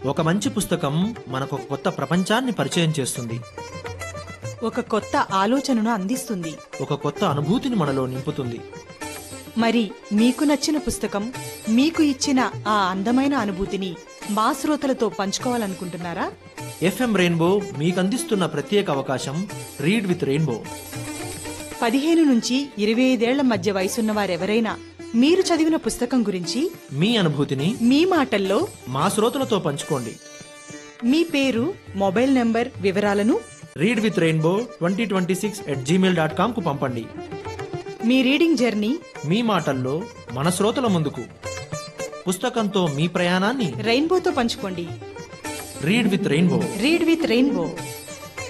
ఒక మంచి పుస్తకం మనకు ఒక కొత్త ప్రపంచాన్ని పరిచయం చేస్తుంది ఒక కొత్త ఆలోచనను అందిస్తుంది ఒక కొత్త అనుభూతిని మనలో నింపుతుంది మరి మీకు నచ్చిన పుస్తకం మీకు ఇచ్చిన ఆ అందమైన అనుభూతిని మా శ్రోతలతో పంచుకోవాలనుకుంటున్నారా ఎఫ్ఎం రెయిన్బో మీకు అందిస్తున్న ప్రత్యేక అవకాశం రీడ్ విత్ రెయిన్బో పదిహేను నుంచి ఇరవై ఐదేళ్ల మధ్య వయసున్న వారెవరైనా మీరు చదివిన పుస్తకం గురించి మీ అనుభూతిని మీ మాటల్లో మా శ్రోతలతో పంచుకోండి మీ పేరు మొబైల్ నంబర్ వివరాలను read with rainbow twenty twenty six at Gmail dot కామ్కు పంపండి మీ రీడింగ్ జర్నీ మీ మాటల్లో మన శ్రోతల ముందుకు పుస్తకంతో మీ ప్రయాణాన్ని రెయిన్బోతో పంచుకోండి read with rainbow read with rainbow